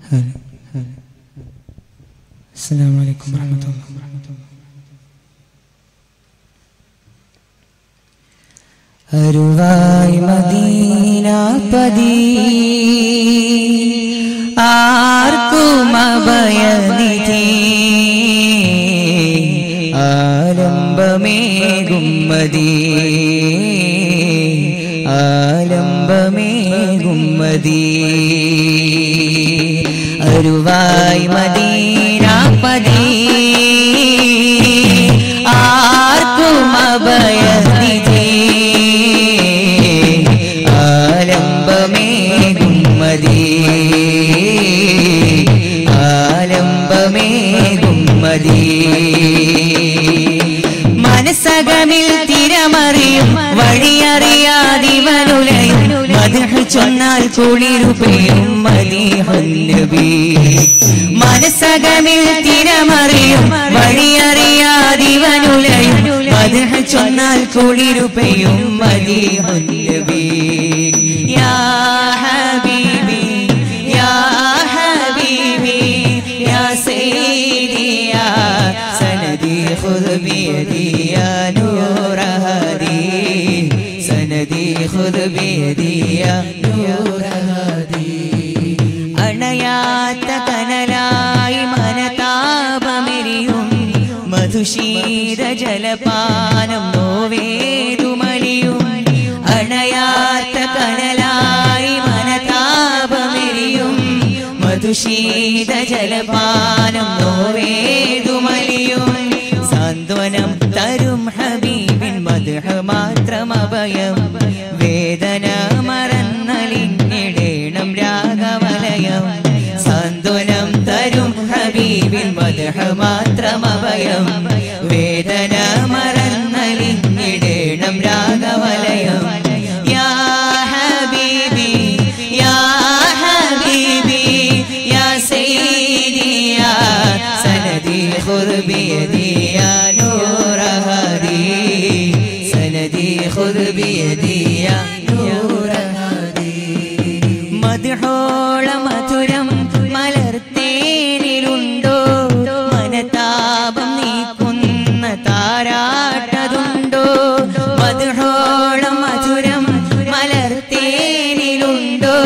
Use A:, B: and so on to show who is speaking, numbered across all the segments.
A: السلام عليكم ورحمة الله അരുവായി മദീനാപതി ആർക്കും അഭയനിധി ആലംബമേകും മതി ആലംബമേകും മതി അരുവായി മദീനാപതി ആർക്കും അഭയനിധി ആലംബമേകും മതി ആലംബമേകും മതി മനസ്സകമിൽ തിരമറിയും വഴിയറിയാതിവനുലയും മധു ചൊന്നാൽ കുളിരുപയും മദീഹല്ലബി മനസ്സകമിൽ തിരമറിയും വഴിയറിയാതിവനുലയും മധു ചൊന്നാൽ കുളിരുപയും മദീഹല്ലബി യാ ഹബീബി യാ ഹബീബി യാ സയ്യിദി യാ സനദി ഖുദ് ബിയദി യാ നൂറ ഹദി സനദി ഖുദ് ബിയദി യാ നൂറ ഹദി അണയാത്ത കനലായി മനതാപമെരിയും മധുശീത ജലപാനം നോവേതുമലിയും അണയാത്ത കനലായി മനതാപമെരിയും മധുശീത ജലപാനം നോവേതുമലിയും സാന്ത്വനം തരും ഹബീബിൻ മധുഹ മാത്രം അഭയം വേദന മറന്നലിഞ്ഞിടേണം രാഗവലയം സാന്ത്വനം തരും ഹബീബിൻ മധുഹ മാത്രം അഭയം വേദന മറന്നലിഞ്ഞിടേണം രാഗവലയം യാ ഹബീബി യാ ഹബീബി യാ സയ്യിദി യാ സനദി ഖുദ് ബിയദി യാ നൂറ ഹദി സനദി ഖുദ് ബിയദി യാ നൂറ ഹദി മധുഹോള മധുരം മലർത്തേനിലുണ്ടോ മനതാപം നീക്കുന്ന താരാട്ടതുണ്ടോ മധുഹോള മധുരം മലർത്തേനിലുണ്ടോ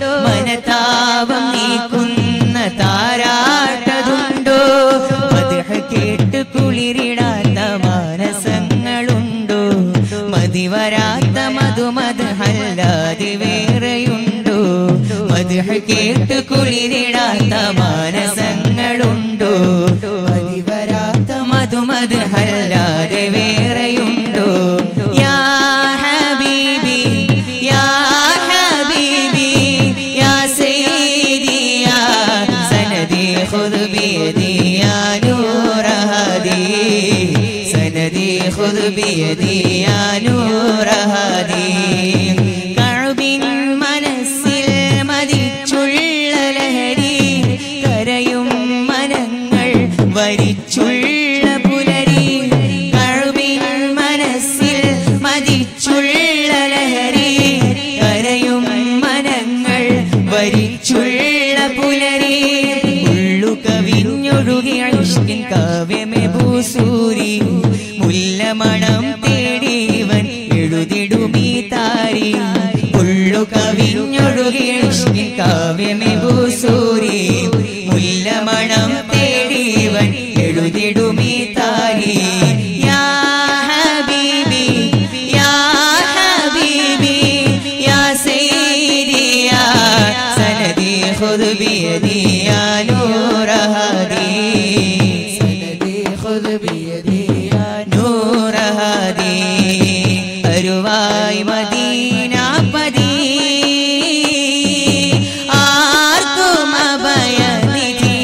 A: മനതാപം നീക്കുന്ന താരാട്ടതുണ്ടോ മധുഹ കേട്ട് കുളിരിടാത്ത മാനസങ്ങളുണ്ടോ മതിവരാത്ത മധുമധുഹല്ലാതെ വേറെയുണ്ടോ മധുഹ കേട്ട് കുളിരിടാത്ത മാനസങ്ങളുണ്ടോ മതിവരാത്ത മധുമധുഹല്ലാതെ വേറെയുണ്ടോ യാ ഹബീബി യാ ഹബീബി യാ സയ്യിദി യാ സനദി ഖുദ് ബിയദി യാ നൂറ ഹദി സനദി ഖുദ് ബിയദി യാ നൂറ ഹദി കഅബിൻ മനസ്സിൽ മതിച്ചുള്ള ലഹരി കരയും മനങ്ങൾ വരിച്ചുള്ള പുലരി കഅബിൻ മനസ്സിൽ മതിച്ചുള്ള ലഹരി കരയും മനങ്ങൾ വരിച്ചുള്ള പുലരി ഉള്ളു കവിഞ്ഞൊഴുകി അഷ്കിൻ കാവ്യമേ ഭൂസൂരി മുല്ലമണം തേടിവൻ എഴുതിടുമീ താരി ഉള്ളു കവിഞ്ഞൊഴുകി അഷ്കിൻ കാവ്യമേ ഭൂസൂരി മുല്ലമണം തേടിവൻ എഴുതിടുമീ താരി യാ ഹബീബി യാ ഹബീബി യാ സയ്യിദി യാ സനദി ഖുദ് ബിയദി യാ നൂറ ഹദി സനദി ഖുദ് ബിയദി യാ നൂറ ഹദി അരുവായി മദീനാപതി ആർക്കും അഭയനിധി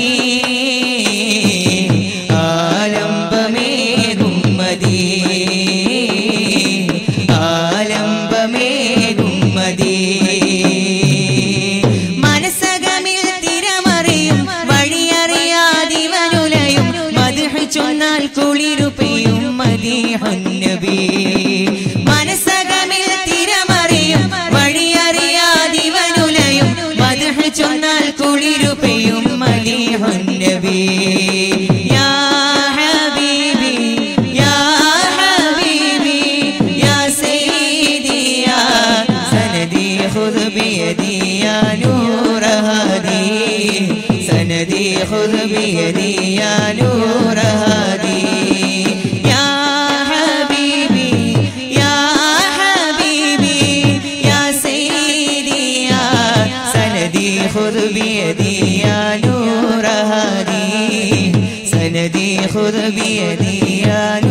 A: ആലംബമേകും മതി ആലംബമേകും മതി മനസ്സകമിൽ തിരമറിയും വഴിയറിയാതിവനുലയും മധുഹ് ചൊന്നാൽ കുളിരുപെയും മദീഹുന്നബി മനസ്സകമിൽ തിരമറിയും വഴിയറിയാതിവനുലയും മധുഹ് ചൊന്നാൽ കുളിരുപെയും يا حبيبي يا حبيبي يا سيدي يا سندي خذ بيدي يا نور هادي سندي خذ بيدي يا نور هادي يا حبيبي يا حبيبي يا سيدي يا سندي خذ بيدي يا نور هادي سندي خذ بيدي يا